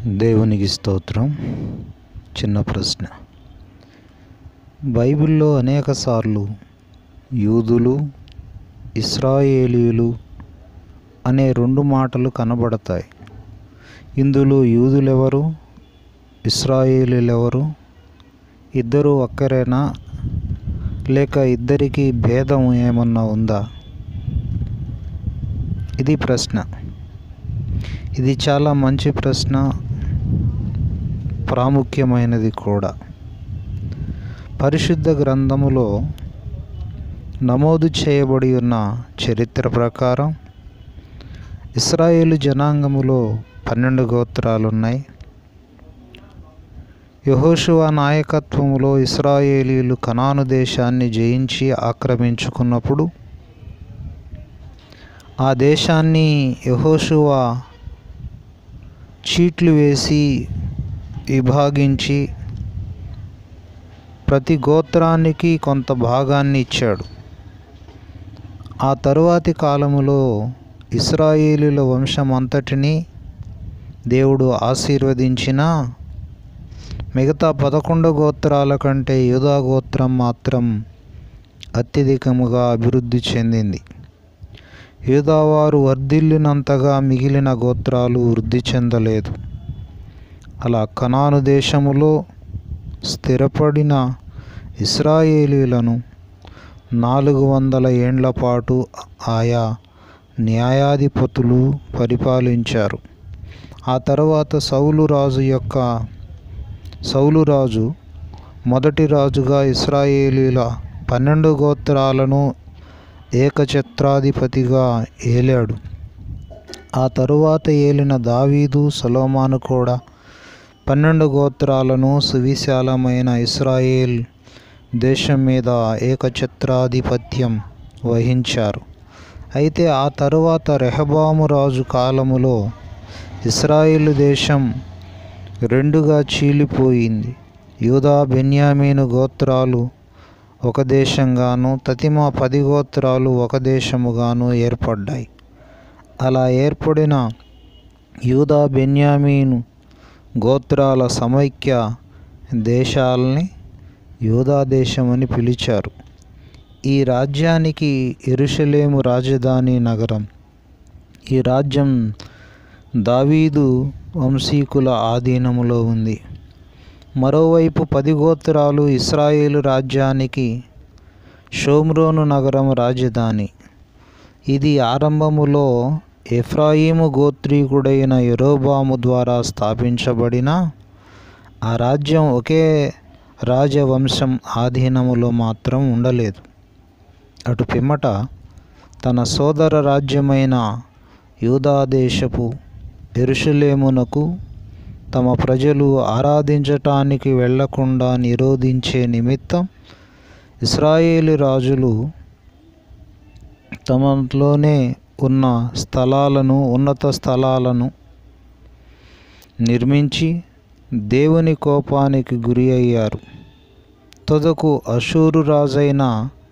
దేవునికి స్తోత్రం చిన్న ప్రశ్న బైబిల్లో అనేక సార్లు యూదులు ఇస్రాయేలీలు అనే రెండు మాటలు కనబడతాయి ఇందులో యూదులెవరు ఇస్రాయేలీలెవరు ఇద్దరు ఒక్కరేనా లేక ఇద్దరికి భేదం ఏమన్నా ఉందా ఇది ప్రశ్న ఇది చాలా మంచి ప్రశ్న ప్రాముఖ్యమైనది కూడా పరిశుద్ధ గ్రంథములో నమోదు చేయబడి ఉన్న చరిత్ర ప్రకారం ఇస్రాయేలు జనాంగములో పన్నెండు గోత్రాలు ఉన్నాయి యహోషువ నాయకత్వములో ఇస్రాయేలీలు కనాను దేశాన్ని జయించి ఆక్రమించుకున్నప్పుడు ఆ దేశాన్ని యహోషువ చీట్లు వేసి విభాగించి ప్రతి గోత్రానికి కొంత భాగాన్ని ఇచ్చాడు ఆ తరువాతి కాలములో ఇస్రాయేలీల వంశం అంతటిని దేవుడు ఆశీర్వదించిన మిగతా పదకొండు గోత్రాల కంటే యూదా గోత్రం మాత్రం అత్యధికముగా అభివృద్ధి చెందింది యూదావారు వర్ధిల్లినంతగా మిగిలిన గోత్రాలు వృద్ధి చెందలేదు అలా కనాను దేశములో స్థిరపడిన ఇస్రాయేలీలను నాలుగు వందల ఏండ్ల పాటు ఆయా న్యాయాధిపతులు పరిపాలించారు ఆ తర్వాత సౌలు రాజు యొక్క సౌలు రాజు మొదటి రాజుగా ఇస్రాయేలీల పన్నెండు గోత్రాలను ఏకఛత్రాధిపతిగా ఏలాడు ఆ తరువాత ఏలిన దావీదు సలోమాను కూడా పన్నెండు గోత్రాలను సువిశాలమైన ఇస్రాయేల్ దేశం మీద ఏకఛత్రాధిపత్యం వహించారు అయితే ఆ తరువాత రెహబాము రాజు కాలములో ఇస్రాయేల్ దేశం రెండుగా చీలిపోయింది యూదా బెన్యామీను గోత్రాలు ఒక దేశంగాను తతిమ పది గోత్రాలు ఒక దేశముగాను ఏర్పడ్డాయి అలా ఏర్పడిన యూదా బెన్యామీను గోత్రాల సమైక్య దేశాలని యూదా దేశమని పిలిచారు ఈ రాజ్యానికి ఎరుషలేము రాజధాని నగరం ఈ రాజ్యం దావీదు వంశీకుల ఆధీనములో ఉంది మరోవైపు పది గోత్రాలు ఇస్రాయేలు రాజ్యానికి షోమ్రోను నగరం రాజధాని ఇది ఆరంభములో ఎఫ్రాయిము గోత్రీకుడైన యెరోబాము ద్వారా స్థాపించబడిన ఆ రాజ్యం ఒకే రాజవంశం ఆధీనములో మాత్రం ఉండలేదు అటు పిమ్మట తన సోదర రాజ్యమైన యూదాదేశపు ఎరుషలేమునకు తమ ప్రజలు ఆరాధించటానికి వెళ్లకుండా నిరోధించే నిమిత్తం ఇస్రాయేలు రాజులు తమలోనే ఉన్న స్థలాలను ఉన్నత స్థలాలను నిర్మించి దేవుని కోపానికి గురి అయ్యారు తొదకు అషూరు రాజైన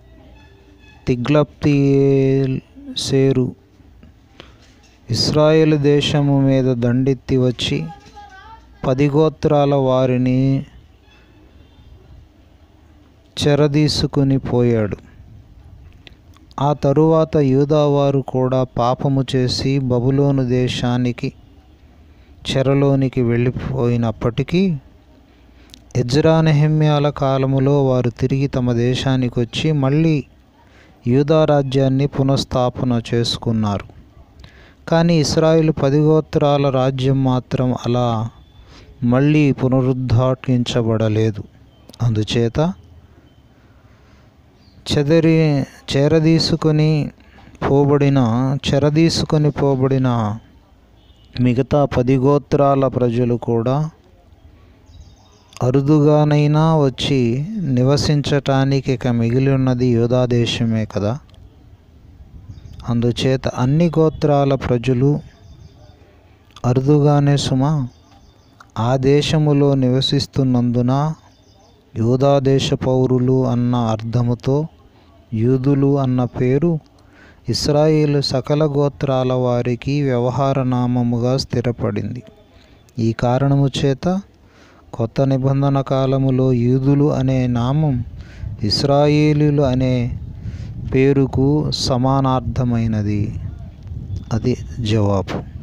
తిగ్లప్తియేసేరు ఇస్రాయేల్ దేశము మీద దండెత్తి వచ్చి పది గోత్రాల వారిని చెరదీసుకుని పోయాడు ఆ తరువాత యూదావారు కూడా పాపము చేసి బబులోను దేశానికి చెరలోనికి వెళ్ళిపోయినప్పటికీ ఎజ్రా నెహమ్యాల కాలములో వారు తిరిగి తమ దేశానికి వచ్చి మళ్ళీ యూదా రాజ్యాన్ని పునఃస్థాపన చేసుకున్నారు కానీ ఇస్రాయిల్ పది గోత్రాల రాజ్యం మాత్రం అలా మళ్ళీ పునరుద్ఘాటించబడలేదు అందుచేత చెదరి చేరదీసుకొని పోబడిన చెరదీసుకొని పోబడిన మిగతా పది గోత్రాల ప్రజలు కూడా అరుదుగానైనా వచ్చి నివసించటానికి ఇక మిగిలి ఉన్నది యోధా దేశమే కదా అందుచేత అన్ని గోత్రాల ప్రజలు అరుదుగానే సుమా ఆ దేశములో నివసిస్తున్నందున యూదా దేశ పౌరులు అన్న అర్థముతో యూదులు అన్న పేరు ఇస్రాయేలు సకల గోత్రాల వారికి వ్యవహార నామముగా స్థిరపడింది ఈ కారణము చేత కొత్త నిబంధన కాలములో యూదులు అనే నామం ఇస్రాయేలీలు అనే పేరుకు సమానార్థమైనది అది జవాబు